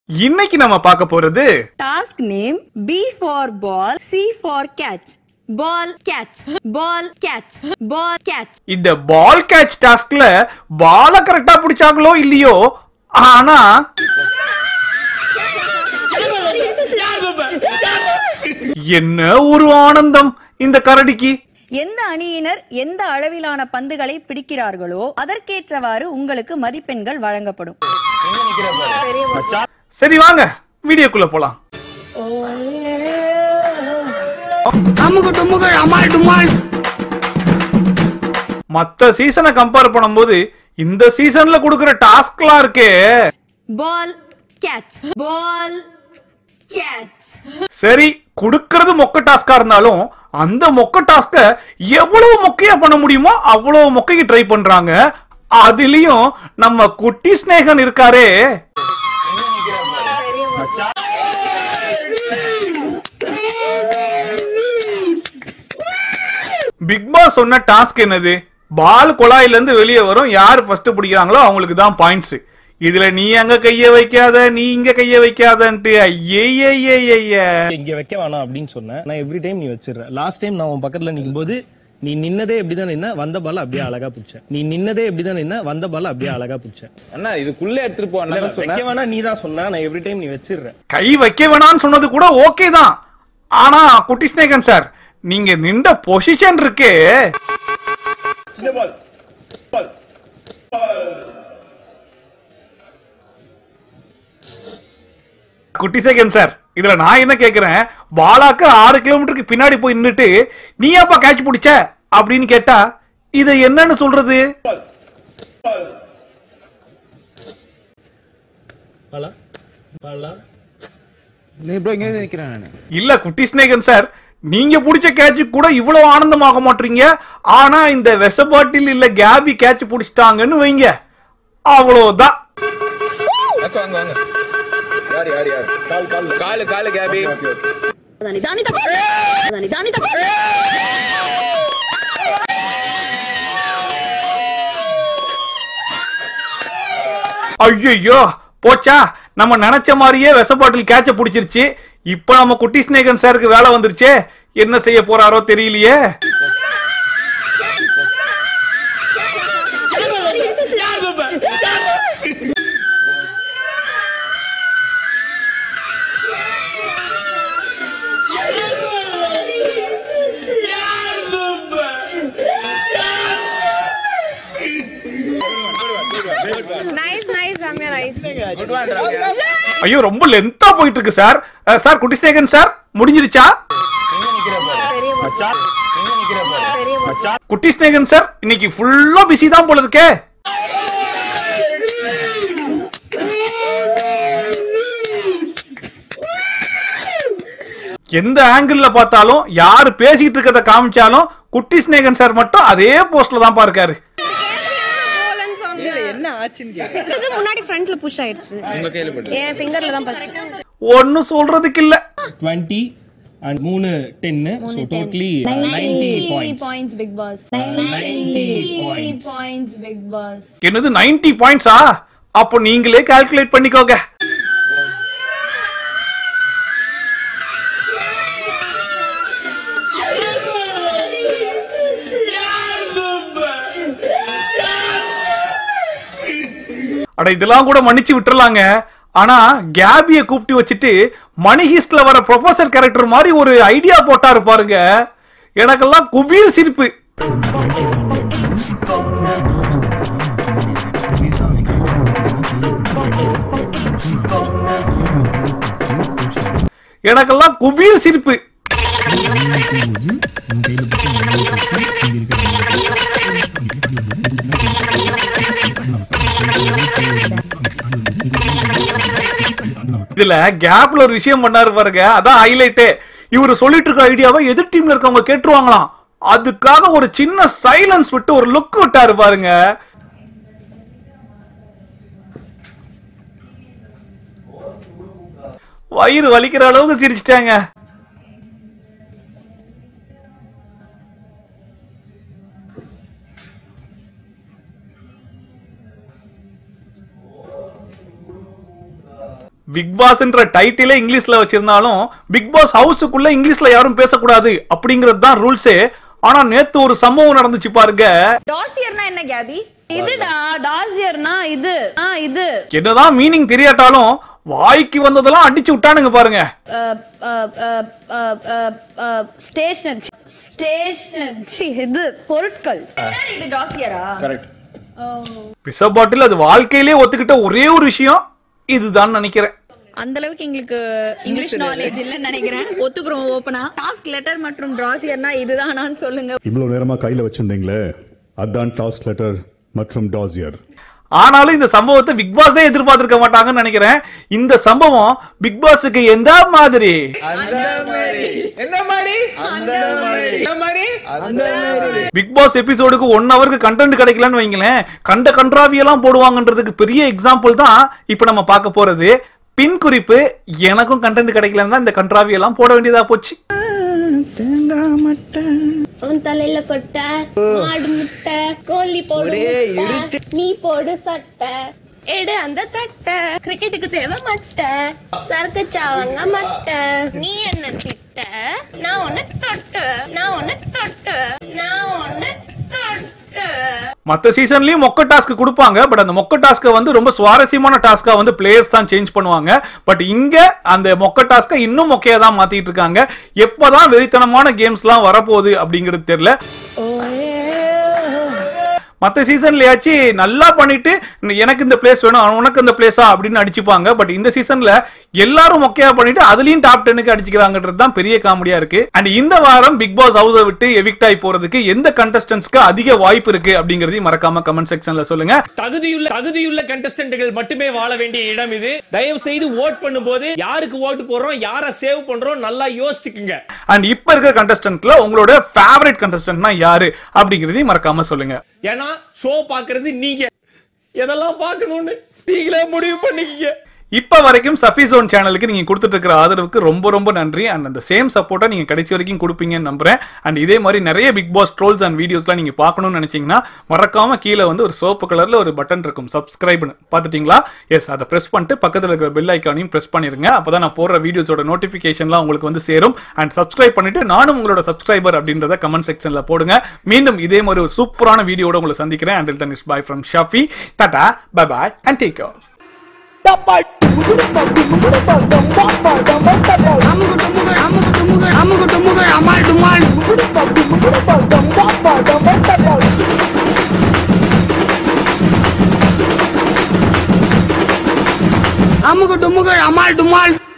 இன்னைக்கு நம்ம பார்க்க போறது Task name B for ball, C for catch. Ball catch. Ball catch. Ball catch. இந்த பால் கேட்ச் டாஸ்க்ல பால கரெக்டா பிடிச்சாங்களோ இல்லையோ ஆனா என்ன ஒரு ஆனந்தம் இந்த கரடிக்கு எந்த அணியினர் எந்த அளவிலான பந்துகளை பிடிக்கிறார்களோ அதற்கேற்றவாறு உங்களுக்கு மதிப்பெண்கள் வழங்கப்படும் சரி வாங்க வீடியோக்குள்ள போலாம் மத்த சீசனை கம்பேர் பண்ணும்போது இந்த சீசன்ல கொடுக்கிற டாஸ்க்லாம் இருக்கே பால் கேட்ச் பால் கேட்ச் சரி கொடுக்கறது மொக்க டாஸ்கா இருந்தாலும் அந்த மொக்க டாஸ்க எவ்வளவு மொக்கையா பண்ண முடியுமோ அவ்வளவு மொக்கைக்கு ட்ரை பண்றாங்க அதுலயும் நம்ம குட்டி ஸ்நேகன் இருக்காரே பிக் பாஸ் சொன்ன டாஸ்க் என்னது பால் குழாயில இருந்து வெளியே வரும் யார் ஃபர்ஸ்ட் பிடிக்கிறாங்களோ அவங்களுக்கு தான் பாயிண்ட்ஸ் இதுல நீ அங்க கைய வைக்காத நீ இங்க கைய வைக்காதன்ட்டு ஐயே இங்க வைக்க வேணாம் அப்படின்னு சொன்னேன் நான் எவ்ரி டைம் நீ வச்சிடுற லாஸ்ட் டைம் நான் உன் பக்கத்துல நிக்கும்போது நீ நின்னதே எப்படிதான் நின்ன வந்த பால அப்படியே அழகா பிடிச்சேன் நீ நின்னதே எப்படிதான் நின்ன வந்த பால அப்படியே அழகா பிடிச்சேன் அண்ணா இதுக்குள்ள எடுத்துட்டு போ அண்ணா வைக்க சொன்னேன் வேணாம் நீ தான் சொன்ன நான் எவ்ரி டைம் நீ வச்சிடுற கை வைக்க வேணாம்னு சொன்னது கூட ஓகே தான் ஆனா குட்டி ஸ்நேகன் சார் நீங்க நின்ற பொசிஷன் இருக்கே குட்டி சேகன் சார் இதுல நான் என்ன கேக்குறேன் பாலாக்கு ஆறு கிலோமீட்டருக்கு பின்னாடி போய் நின்னுட்டு நீ ஏப்பா கேட்ச் பிடிச்ச அப்படின்னு கேட்டா இதை என்னன்னு சொல்றது பாலா பாலா நீ ப்ரோ இங்க வந்து நிக்கிறேன் நானு இல்ல குட்டி ஸ்நேகன் சார் நீங்க பிடிச்ச கேட்ச் கூட இவ்வளவு ஆனந்தமாக மாட்டீங்க ஆனா இந்த விஷ பாட்டில் இல்ல கேபி கேட்ச் பிடிச்சிட்டாங்கன்னு வைங்க அவ்வளவுதான் அக்கா வாங்க வாங்க யார் யார் யார் கால் கால் கால் கால் கேபி ஐயோ போச்சா நம்ம நினைச்ச மாதிரியே விஷ பாட்டில் கேட்ச பிடிச்சிருச்சு இப்ப நம்ம குட்டி ஸ்நேகன் சாருக்கு வேலை வந்துருச்சே என்ன செய்ய போறாரோ தெரியலையே Nice, nice, Ramya, nice. ஐயோ ரொம்ப லென்த்தா போயிட்டு இருக்கு சார் அஹ், சார் குட்டி ஸ்நேகன் சார் முடிஞ்சிருச்சா குட்டி ஸ்நேகன் சார் இன்னைக்கு ஃபுல்லா பிஸி தான் போல இருக்கே எந்த ஆங்கிள் பார்த்தாலும் யாரு பேசிட்டு இருக்கத காமிச்சாலும் குட்டி ஸ்நேகன் சார் மட்டும் அதே போஸ்ட்ல தான் இருக்காரு Poland song. இது முன்னாடி ஃப்ரண்ட்ல புஷ் ஆயிடுச்சு உங்க கையில பட்டு என் ஃபிங்கர்ல தான் பச்சு ஒன்னும் சொல்றதுக்கு இல்ல டுவெண்ட்டி அண்ட் மூணு டென்னு so totally ninety points points big boss ninety points points big boss என்னது 90 பாயிண்ட்ஸா அப்போ நீங்களே கால்குலேட் பண்ணிக்கோங்க அட இதெல்லாம் கூட மன்னிச்சு விட்டுறலாங்க ஆனா கேபிய கூப்பிட்டு வச்சுட்டு மணி ஹீஸ்ட்ல வர ப்ரொஃபசர் கேரக்டர் மாதிரி ஒரு ஐடியா போட்டாரு பாருங்க எனக்கெல்லாம் குபீர் சிரிப்பு எனக்கெல்லாம் குபீர் சிரிப்பு இதுல கேப்ல ஒரு விஷயம் பண்ணாரு பாருங்க அதான் ஹைலைட்டே இவரு சொல்லிட்டு இருக்க ஐடியாவை எதிர் டீம்ல இருக்கவங்க கேட்டுருவாங்களாம் அதுக்காக ஒரு சின்ன சைலன்ஸ் விட்டு ஒரு லுக் விட்டாரு பாருங்க வயிறு வலிக்கிற அளவுக்கு சிரிச்சிட்டாங்க பிக் பாஸ்ன்ற டைட்டிலே இங்கிலீஷ்ல வச்சிருந்தாலும் பிக் பாஸ் ஹவுஸுக்குள்ள இங்கிலீஷ்ல யாரும் பேசக்கூடாது அப்படிங்கிறது தான் ரூல்ஸே ஆனா நேத்து ஒரு சம்பவம் நடந்துச்சு பாருங்க டாசியர்னா என்ன கேபி இதுடா டாசியர்னா இது ஆ இது என்னதான் மீனிங் தெரியாட்டாலும் வாய்க்கு வந்ததெல்லாம் அடிச்சு விட்டானுங்க பாருங்க ஸ்டேஷனரி ஸ்டேஷனரி இது பொருட்கள் இது டாசியரா பிச பாட்டில் அது வாழ்க்கையிலே ஒத்துக்கிட்ட ஒரே ஒரு விஷயம் இதுதான் நினைக்கிறேன் அந்த அளவுக்கு எங்களுக்கு இங்கிலீஷ் நாலேஜ் இல்லைன்னு நினைக்கிறேன் ஒத்துக்கிறோம் ஓப்பனா டாஸ்க் லெட்டர் மற்றும் டாசியர்னா இதுதானான்னு சொல்லுங்க இவ்வளவு நேரமா கையில வச்சிருந்தீங்களே அதான் டாஸ்க் லெட்டர் மற்றும் டாசியர் ஆனாலும் இந்த சம்பவத்தை பிக் பாஸே எதிர்பார்த்திருக்க மாட்டாங்கன்னு நினைக்கிறேன் இந்த சம்பவம் பிக் பாஸுக்கு எந்த மாதிரி என்ன மாதிரி என்ன மாதிரி பிக் பாஸ் எபிசோடுக்கு ஒன் ஹவருக்கு கண்டென்ட் கிடைக்கலன்னு வைங்களேன் கண்ட கன்றாவியெல்லாம் போடுவாங்கன்றதுக்கு பெரிய எக்ஸாம்பிள் தான் இப்போ நம்ம பார்க்க போறது பின் குறிப்பு எனக்கும் கண்டென்ட் கிடைக்கலன்னு தான் இந்த கன்றாவியெல்லாம் போட வேண்டியதா போச்சு உன் தலையில கொட்ட மாடு முட்டை கோழி போடு முட்டை. நீ போடு சட்டை எடு அந்த தட்டை கிரிக்கெட்டுக்கு தேவை மட்டை சரக்கு சாவங்க மட்டை நீ என்ன திட்ட நான் உன்னை தொட்டு நான் உன்னை தொட்டு நான் உன்னை தொட்டு மத்த சீசன்லயும் மொக்க டாஸ்க் கொடுப்பாங்க பட் அந்த மொக்க டாஸ்க்கை வந்து ரொம்ப சுவாரஸ்யமான டாஸ்கா வந்து பிளேயர்ஸ் தான் சேஞ்ச் பண்ணுவாங்க பட் இங்க அந்த மொக்க டாஸ்க்கை இன்னும் மொக்கையா தான் மாத்திட்டு இருக்காங்க எப்பதான் வெறித்தனமான கேம்ஸ்லாம் வரப்போகுது அப்படிங்கிறது தெரியல மத்த சீசன்லயாச்சு நல்லா பண்ணிட்டு எனக்கு இந்த பிளேஸ் வேணும் உனக்கு இந்த பிளேஸா அப்படின்னு அடிச்சுப்பாங்க பட் இந்த சீசன்ல எல்லாரும் மொக்கையா பண்ணிட்டு அதுலயும் டாப் டென்னுக்கு அடிச்சுக்கிறாங்கன்றது தான் பெரிய காமெடியா இருக்கு அண்ட் இந்த வாரம் பிக் பாஸ் ஹவுஸை விட்டு எவிக்ட் ஆகி போறதுக்கு எந்த கண்டஸ்டன்ஸ்க்கு அதிக வாய்ப்பு இருக்கு அப்படிங்கறதையும் மறக்காம கமெண்ட் செக்ஷன்ல சொல்லுங்க தகுதியுள்ள தகுதியுள்ள கண்டஸ்டன்ட்கள் மட்டுமே வாழ வேண்டிய இடம் இது தயவு செய்து ஓட் பண்ணும்போது யாருக்கு ஓட்டு போடுறோம் யாரை சேவ் பண்றோம் நல்லா யோசிச்சுக்குங்க அண்ட் இப்ப இருக்கிற கண்டஸ்டன்ட்ல உங்களோட ஃபேவரட் கண்டஸ்டன்ட்னா யாரு அப்படிங்கறதையும் மறக்காம சொல்லுங்க ஏன்னா ஷோ பாக்குறது நீங்க எதெல்லாம் பார்க்கணும்னு நீங்களே முடிவு பண்ணிக்கங்க இப்ப வரைக்கும் சஃபி ஜோன் சேனலுக்கு நீங்க கொடுத்துட்டு இருக்கிற ஆதரவுக்கு ரொம்ப ரொம்ப நன்றி அண்ட் அந்த சேம் சப்போர்ட்டை நீங்க கடைசி வரைக்கும் கொடுப்பீங்கன்னு நம்புறேன் அண்ட் இதே மாதிரி நிறைய பிக் பாஸ் ட்ரோல்ஸ் அண்ட் வீடியோஸ்லாம் நீங்க பார்க்கணும்னு நினைச்சீங்கன்னா மறக்காம கீழே வந்து ஒரு சோப்பு கலர்ல ஒரு பட்டன் இருக்கும் சப்ஸ்கிரைப்னு பார்த்துட்டீங்களா எஸ் அதை பிரஸ் பண்ணிட்டு பக்கத்துல இருக்கிற பெல் ஐக்கானையும் பிரஸ் பண்ணிருங்க அப்பதான் நான் போடுற வீடியோஸோட நோட்டிபிகேஷன்லாம் உங்களுக்கு வந்து சேரும் அண்ட் சப்ஸ்கிரைப் பண்ணிட்டு நானும் உங்களோட சப்ஸ்கிரைபர் அப்படின்றத கமெண்ட் செக்ஷன்ல போடுங்க மீண்டும் இதே மாதிரி ஒரு சூப்பரான வீடியோட உங்களை சந்திக்கிறேன் until then is bye from Shafi tata bye bye and take care அமுகு டுமுகு அமால் டுமால்